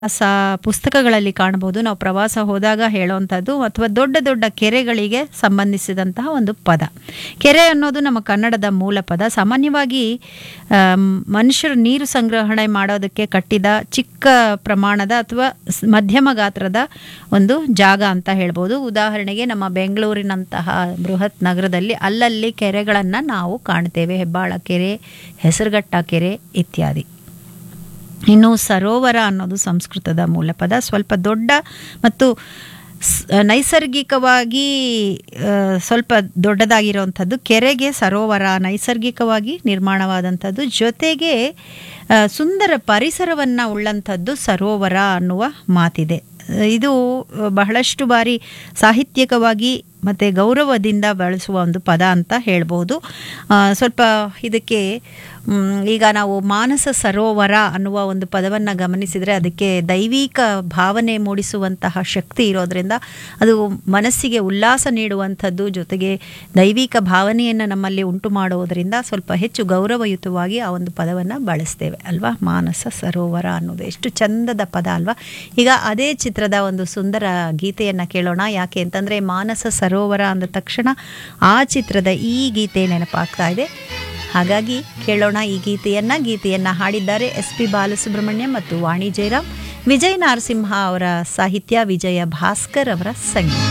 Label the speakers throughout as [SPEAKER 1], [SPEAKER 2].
[SPEAKER 1] ಸ ಪುಸ್ತಕಗಳಲ್ಲಿ ಕಾಣಬಹುದು ನಾವು ಪ್ರವಾಸ ಹೋದಾಗ ಹೇಳುವಂಥದ್ದು ಅಥವಾ ದೊಡ್ಡ ದೊಡ್ಡ ಕೆರೆಗಳಿಗೆ ಸಂಬಂಧಿಸಿದಂತಹ ಒಂದು ಪದ ಕೆರೆ ಅನ್ನೋದು ನಮ್ಮ ಕನ್ನಡದ ಮೂಲ ಪದ ಸಾಮಾನ್ಯವಾಗಿ ಆಮ್, ಮನುಷ್ಯರು ನೀರು ಸಂಗ್ರಹಣೆ ಮಾಡೋದಕ್ಕೆ ಕಟ್ಟಿದ ಚಿಕ್ಕ ಪ್ರಮಾಣದ ಅಥವಾ ಸ್- ಮಧ್ಯಮ ಗಾತ್ರದ ಒಂದು ಜಾಗ ಅಂತ ಹೇಳ್ಬೋದು ಉದಾಹರಣೆಗೆ ನಮ್ಮ ಬೆಂಗಳೂರಿನಂತಹ ಬೃಹತ್ ನಗರದಲ್ಲಿ ಅಲ್ಲಲ್ಲಿ ಕೆರೆಗಳನ್ನು ನಾವು ಕಾಣ್ತೇವೆ ಹೆಬ್ಬಾಳ ಕೆರೆ ಹೆಸರುಘಟ್ಟ ಕೆರೆ ಇತ್ಯಾದಿ ಇನ್ನು ಸರೋವರ ಅನ್ನೋದು ಸಂಸ್ಕೃತದ ಮೂಲಪದ ಸ್ವಲ್ಪ ದೊಡ್ಡ ಮತ್ತು ಸ್- ನೈಸರ್ಗಿಕವಾಗಿ ಆ, ಸ್ವಲ್ಪ ದೊಡ್ಡದಾಗಿರುವಂಥದ್ದು ಕೆರೆಗೆ ಸರೋವರ ನೈಸರ್ಗಿಕವಾಗಿ ನಿರ್ಮಾಣವಾದಂಥದ್ದು ಜೊತೆಗೆ ಆ, ಸುಂದರ ಪರಿಸರವನ್ನು ಉಳ್ಳಂಥದ್ದು ಸರೋವರ ಅನ್ನುವ ಮಾತಿದೆ ಇದು ಬಹಳಷ್ಟು ಬಾರಿ ಸಾಹಿತ್ಯಿಕವಾಗಿ ಮತ್ತು ಗೌರವದಿಂದ ಬಳಸುವ ಒಂದು ಪದ ಅಂತ ಹೇಳ್ಬೋದು ಆ, ಸ್ವಲ್ಪ ಇದಕ್ಕೆ ಮ್, ಈಗ ನಾವು ಮಾನಸ ಸರೋವರ ಅನ್ನುವ ಒಂದು ಪದವನ್ನು ಗಮನಿಸಿದರೆ ಅದಕ್ಕೆ ದೈವಿಕ ಭಾವನೆ ಮೂಡಿಸುವಂತಹ ಶಕ್ತಿ ಇರೋದ್ರಿಂದ ಅದು ಮನಸ್ಸಿಗೆ ಉಲ್ಲಾಸ ನೀಡುವಂಥದ್ದು ಜೊತೆಗೆ ದೈವಿಕ ಭಾವನೆಯನ್ನು ನಮ್ಮಲ್ಲಿ ಉಂಟು ಮಾಡುವುದರಿಂದ ಸ್ವಲ್ಪ ಹೆಚ್ಚು ಗೌರವಯುತವಾಗಿ ಆ ಒಂದು ಪದವನ್ನು ಬಳಸ್ತೇವೆ ಅಲ್ವಾ ಮಾನಸ ಸರೋವರ ಅನ್ನೋದು ಎಷ್ಟು ಚಂದದ ಪದ ಅಲ್ವಾ ಈಗ ಅದೇ ಚಿತ್ರದ ಒಂದು ಸುಂದರ ಗೀತೆಯನ್ನು ಕೇಳೋಣ ಯಾಕೆ ಅಂತಂದರೆ ಮಾನಸ ಸರೋವರ ಅಂದ ತಕ್ಷಣ ಆ ಚಿತ್ರದ ಈ ಗೀತೆ ನೆನಪಾಗ್ತಾ ಇದೆ ಹಾಗಾಗಿ ಕೇಳೋಣ ಈ ಗೀತೆಯನ್ನ ಗೀತೆಯನ್ನ ಹಾಡಿದ್ದಾರೆ ಎಸ್ ಪಿ ಬಾಲಸುಬ್ರಹ್ಮಣ್ಯ ಮತ್ತು ವಾಣಿ ಜಯರಾಮ್ ವಿಜಯ ನರಸಿಂಹ ಅವರ ಸಾಹಿತ್ಯ ವಿಜಯ ಭಾಸ್ಕರ್ ಅವರ ಸಂಗೀತ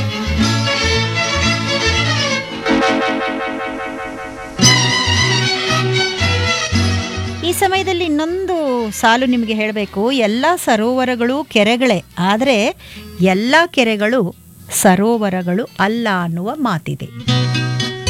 [SPEAKER 1] ಈ ಸಮಯದಲ್ಲಿ ಇನ್ನೊಂದು ಸಾಲು ನಿಮಗೆ ಹೇಳಬೇಕು ಎಲ್ಲ ಸರೋವರಗಳು ಕೆರೆಗಳೇ ಆದರೆ ಎಲ್ಲ ಕೆರೆಗಳು ಸರೋವರಗಳು ಅಲ್ಲ ಅನ್ನುವ ಮಾತಿದೆ